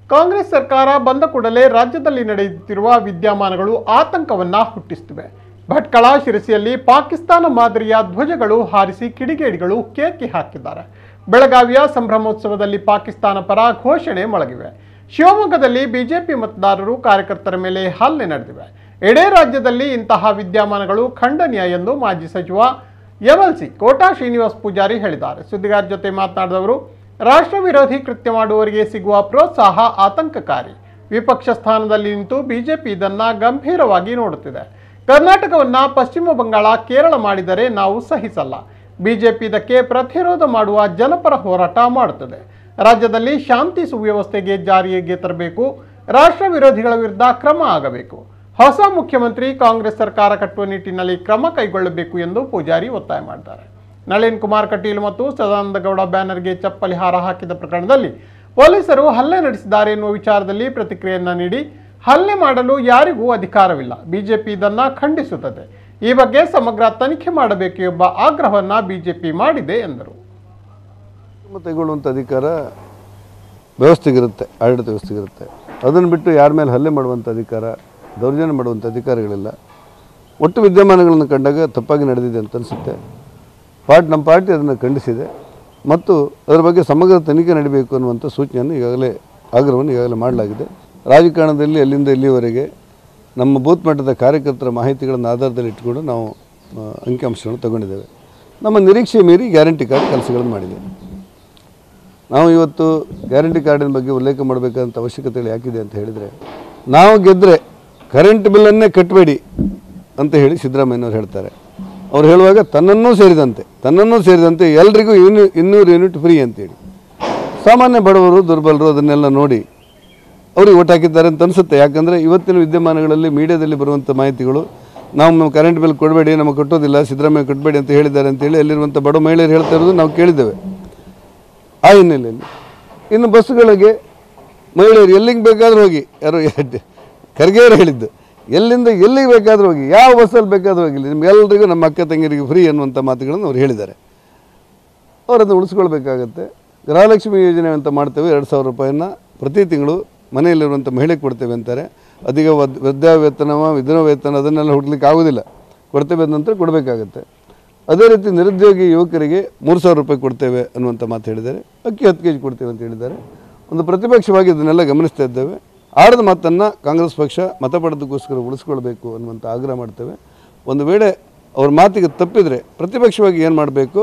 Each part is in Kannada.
ಕಾಂಗ್ರೆಸ್ ಸರ್ಕಾರ ಬಂದ ಕೂಡಲೇ ರಾಜ್ಯದಲ್ಲಿ ನಡೆಯುತ್ತಿರುವ ವಿದ್ಯಮಾನಗಳು ಆತಂಕವನ್ನ ಹುಟ್ಟಿಸುತ್ತಿವೆ ಭಟ್ಕಳ ಶಿರಸಿಯಲ್ಲಿ ಪಾಕಿಸ್ತಾನ ಮಾದರಿಯ ಧ್ವಜಗಳು ಹಾರಿಸಿ ಕಿಡಿಗೇಡಿಗಳು ಕೇಕೆ ಹಾಕಿದ್ದಾರೆ ಬೆಳಗಾವಿಯ ಸಂಭ್ರಮೋತ್ಸವದಲ್ಲಿ ಪಾಕಿಸ್ತಾನ ಪರ ಘೋಷಣೆ ಮೊಳಗಿವೆ ಶಿವಮೊಗ್ಗದಲ್ಲಿ ಬಿಜೆಪಿ ಮತದಾರರು ಕಾರ್ಯಕರ್ತರ ಮೇಲೆ ಹಲ್ಲೆ ನಡೆದಿವೆ ಇಡೀ ರಾಜ್ಯದಲ್ಲಿ ಇಂತಹ ವಿದ್ಯಮಾನಗಳು ಖಂಡನೀಯ ಎಂದು ಮಾಜಿ ಸಚಿವ ಎಂಎಲ್ಸಿ ಕೋಟಾ ಶ್ರೀನಿವಾಸ್ ಪೂಜಾರಿ ಹೇಳಿದ್ದಾರೆ ಸುದ್ದಿಗಾರ ಜೊತೆ ಮಾತನಾಡಿದವರು ರಾಷ್ಟ್ರ ವಿರೋಧಿ ಕೃತ್ಯ ಮಾಡುವವರಿಗೆ ಸಿಗುವ ಪ್ರೋತ್ಸಾಹ ಆತಂಕಕಾರಿ ವಿಪಕ್ಷ ಸ್ಥಾನದಲ್ಲಿ ನಿಂತು ಬಿಜೆಪಿ ಇದನ್ನ ಗಂಭೀರವಾಗಿ ನೋಡುತ್ತಿದೆ ಕರ್ನಾಟಕವನ್ನ ಪಶ್ಚಿಮ ಬಂಗಾಳ ಕೇರಳ ಮಾಡಿದರೆ ನಾವು ಸಹಿಸಲ್ಲ ಬಿಜೆಪಿ ಇದಕ್ಕೆ ಪ್ರತಿರೋಧ ಮಾಡುವ ಜನಪರ ಹೋರಾಟ ಮಾಡುತ್ತದೆ ರಾಜ್ಯದಲ್ಲಿ ಶಾಂತಿ ಸುವ್ಯವಸ್ಥೆಗೆ ಜಾರಿಗೆ ತರಬೇಕು ರಾಷ್ಟ್ರ ವಿರೋಧಿಗಳ ವಿರುದ್ಧ ಕ್ರಮ ಆಗಬೇಕು ಹೊಸ ಮುಖ್ಯಮಂತ್ರಿ ಕಾಂಗ್ರೆಸ್ ಸರ್ಕಾರ ಕಟ್ಟುವ ನಿಟ್ಟಿನಲ್ಲಿ ಕ್ರಮ ಕೈಗೊಳ್ಳಬೇಕು ಎಂದು ಪೂಜಾರಿ ಒತ್ತಾಯ ಮಾಡಿದ್ದಾರೆ ನಳಿನ್ ಕುಮಾರ್ ಕಟೀಲ್ ಮತ್ತು ಸದಾನಂದ ಗೌಡ ಬ್ಯಾನರ್ಗೆ ಚಪ್ಪಲಿ ಹಾರ ಹಾಕಿದ ಪ್ರಕರಣದಲ್ಲಿ ಪೊಲೀಸರು ಹಲ್ಲೆ ನಡೆಸಿದ್ದಾರೆ ಎನ್ನುವ ವಿಚಾರದಲ್ಲಿ ಪ್ರತಿಕ್ರಿಯೆಯನ್ನ ನೀಡಿ ಹಲ್ಲೆ ಮಾಡಲು ಯಾರಿಗೂ ಅಧಿಕಾರವಿಲ್ಲ ಬಿಜೆಪಿ ಇದನ್ನ ಖಂಡಿಸುತ್ತದೆ ಈ ಬಗ್ಗೆ ಸಮಗ್ರ ತನಿಖೆ ಮಾಡಬೇಕು ಎಂಬ ಆಗ್ರಹವನ್ನ ಬಿಜೆಪಿ ಮಾಡಿದೆ ಎಂದರು ಕ್ರಮ ತೆಗೊಳ್ಳುವಂಥ ಅಧಿಕಾರ ವ್ಯವಸ್ಥೆಗಿರುತ್ತೆ ಆಡಳಿತ ವ್ಯವಸ್ಥೆಗಿರುತ್ತೆ ಅದನ್ನು ಬಿಟ್ಟು ಯಾರ ಮೇಲೆ ಹಲ್ಲೆ ಮಾಡುವಂಥ ಅಧಿಕಾರ ದೌರ್ಜನ್ಯ ಮಾಡುವಂಥ ಅಧಿಕಾರಗಳಿಲ್ಲ ಒಟ್ಟು ವಿದ್ಯಮಾನಗಳನ್ನು ಕಂಡಾಗ ತಪ್ಪಾಗಿ ನಡೆದಿದೆ ಅಂತ ಅನಿಸುತ್ತೆ ಪಾರ್ಟ್ ನಮ್ಮ ಪಾರ್ಟಿ ಅದನ್ನು ಖಂಡಿಸಿದೆ ಮತ್ತು ಅದರ ಬಗ್ಗೆ ಸಮಗ್ರ ತನಿಖೆ ನಡೀಬೇಕು ಅನ್ನುವಂಥ ಸೂಚನೆಯನ್ನು ಈಗಾಗಲೇ ಆಗ್ರಹವನ್ನು ಈಗಾಗಲೇ ಮಾಡಲಾಗಿದೆ ರಾಜಕಾರಣದಲ್ಲಿ ಅಲ್ಲಿಂದ ಇಲ್ಲಿಯವರೆಗೆ ನಮ್ಮ ಬೂತ್ ಮಟ್ಟದ ಕಾರ್ಯಕರ್ತರ ಮಾಹಿತಿಗಳನ್ನು ಆಧಾರದಲ್ಲಿ ಇಟ್ಕೊಂಡು ನಾವು ಆ, ಅಂಕಿಅಂಶಗಳನ್ನು ತಗೊಂಡಿದ್ದೇವೆ ನಮ್ಮ ನಿರೀಕ್ಷೆ ಮೀರಿ ಗ್ಯಾರಂಟಿ ಕಾರ್ಡ್ ಕೆಲಸಗಳನ್ನು ಮಾಡಿದೆ ನಾವು ಇವತ್ತು ಗ್ಯಾರಂಟಿ ಕಾರ್ಡಿನ ಬಗ್ಗೆ ಉಲ್ಲೇಖ ಮಾಡಬೇಕಾದಂಥ ಅವಶ್ಯಕತೆಗಳು ಯಾಕಿದೆ ಅಂತ ಹೇಳಿದರೆ ನಾವು ಗೆದ್ದರೆ ಕರೆಂಟ್ ಬಿಲ್ಲನ್ನೇ ಕಟ್ಟಬೇಡಿ ಅಂತ ಹೇಳಿ ಸಿದ್ದರಾಮಯ್ಯನವ್ರು ಹೇಳ್ತಾರೆ ಅವ್ರು ಹೇಳುವಾಗ ತನ್ನನ್ನೂ ಸೇರಿದಂತೆ ತನ್ನನ್ನೂ ಸೇರಿದಂತೆ ಎಲ್ರಿಗೂ ಇನ್ನೂ ಇನ್ನೂರು ಯೂನಿಟ್ ಫ್ರೀ ಅಂತೇಳಿ ಸಾಮಾನ್ಯ ಬಡವರು ದುರ್ಬಲರು ಅದನ್ನೆಲ್ಲ ನೋಡಿ ಅವ್ರಿಗೆ ಓಟ್ ಹಾಕಿದ್ದಾರೆ ಅಂತ ಅನಿಸುತ್ತೆ ಯಾಕಂದರೆ ಇವತ್ತಿನ ವಿದ್ಯಮಾನಗಳಲ್ಲಿ ಮೀಡಿಯಾದಲ್ಲಿ ಬರುವಂಥ ಮಾಹಿತಿಗಳು ನಾವು ನಮ್ಮ ಕರೆಂಟ್ ಬಿಲ್ ಕೊಡಬೇಡಿ ನಮಗೆ ಕಟ್ಟೋದಿಲ್ಲ ಸಿದ್ದರಾಮಯ್ಯ ಕಟ್ಟಬೇಡಿ ಅಂತ ಹೇಳಿದ್ದಾರೆ ಅಂತೇಳಿ ಅಲ್ಲಿರುವಂಥ ಬಡ ಮಹಿಳೆಯರು ಹೇಳ್ತಾ ಇರೋದು ನಾವು ಕೇಳಿದ್ದೇವೆ ಆ ಹಿನ್ನೆಲೆಯಲ್ಲಿ ಇನ್ನು ಬಸ್ಸುಗಳಿಗೆ ಮಹಿಳೆಯರು ಎಲ್ಲಿಗೆ ಬೇಕಾದರೂ ಹೋಗಿ ಯಾರು ಖರ್ಗೆಯವರು ಹೇಳಿದ್ದು ಎಲ್ಲಿಂದ ಎಲ್ಲಿಗೆ ಬೇಕಾದರೂ ಹೋಗಿ ಯಾವ ಬಸ್ಸಲ್ಲಿ ಬೇಕಾದರೂ ಹೋಗಿಲ್ಲ ನಿಮ್ಗೆಲ್ಲರಿಗೂ ನಮ್ಮ ಅಕ್ಕ ತಂಗಿಯರಿಗೆ ಫ್ರೀ ಅನ್ನುವಂಥ ಮಾತುಗಳನ್ನು ಅವ್ರು ಹೇಳಿದ್ದಾರೆ ಅವರನ್ನು ಉಳಿಸ್ಕೊಳ್ಬೇಕಾಗತ್ತೆ ಗೃಹಲಕ್ಷ್ಮಿ ಯೋಜನೆ ಅಂತ ಮಾಡ್ತೇವೆ ಎರಡು ಸಾವಿರ ರೂಪಾಯಿನ ಪ್ರತಿ ತಿಂಗಳು ಮನೆಯಲ್ಲಿರುವಂಥ ಮಹಿಳೆಗೆ ಕೊಡ್ತೇವೆ ಅಂತಾರೆ ಅದೀಗ ವದ್ ವೃದ್ಧಾವೇತನವ ವಿಧವಾ ವೇತನ ಅದನ್ನೆಲ್ಲ ಹುಡ್ಲಿಕ್ಕೆ ಆಗೋದಿಲ್ಲ ಕೊಡ್ತೇವೆ ಅಂದ ನಂತರ ಕೊಡಬೇಕಾಗತ್ತೆ ಅದೇ ರೀತಿ ನಿರುದ್ಯೋಗಿ ಯುವಕರಿಗೆ ಮೂರು ಸಾವಿರ ರೂಪಾಯಿ ಕೊಡ್ತೇವೆ ಅನ್ನುವಂಥ ಮಾತು ಹೇಳಿದ್ದಾರೆ ಅಕ್ಕಿ ಹತ್ತು ಕೆ ಜಿ ಕೊಡ್ತೇವೆ ಅಂತ ಹೇಳಿದ್ದಾರೆ ಒಂದು ಪ್ರತಿಪಕ್ಷವಾಗಿ ಇದನ್ನೆಲ್ಲ ಗಮನಿಸ್ತಾ ಇದ್ದೇವೆ ಆಡದ ಮಾತನ್ನು ಕಾಂಗ್ರೆಸ್ ಪಕ್ಷ ಮತ ಪಡೆದಕ್ಕೋಸ್ಕರ ಉಳಿಸ್ಕೊಳ್ಬೇಕು ಅನ್ನುವಂಥ ಆಗ್ರಹ ಮಾಡ್ತೇವೆ ಒಂದು ವೇಳೆ ಅವ್ರ ಮಾತಿಗೆ ತಪ್ಪಿದರೆ ಪ್ರತಿಪಕ್ಷವಾಗಿ ಏನು ಮಾಡಬೇಕು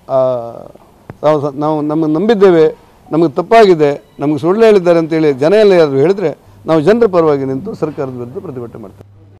ನಾವು ಸ- ನಾವು ನಮಗೆ ನಂಬಿದ್ದೇವೆ ನಮಗೆ ತಪ್ಪಾಗಿದೆ ನಮಗೆ ಸುಳ್ಳು ಹೇಳಿದ್ದಾರೆ ಅಂತೇಳಿ ಜನ ಎಲ್ಲ ಯಾರು ಹೇಳಿದರೆ ನಾವು ಜನರ ಪರವಾಗಿ ನಿಂತು ಸರ್ಕಾರದ ವಿರುದ್ಧ ಪ್ರತಿಭಟನೆ ಮಾಡ್ತೇವೆ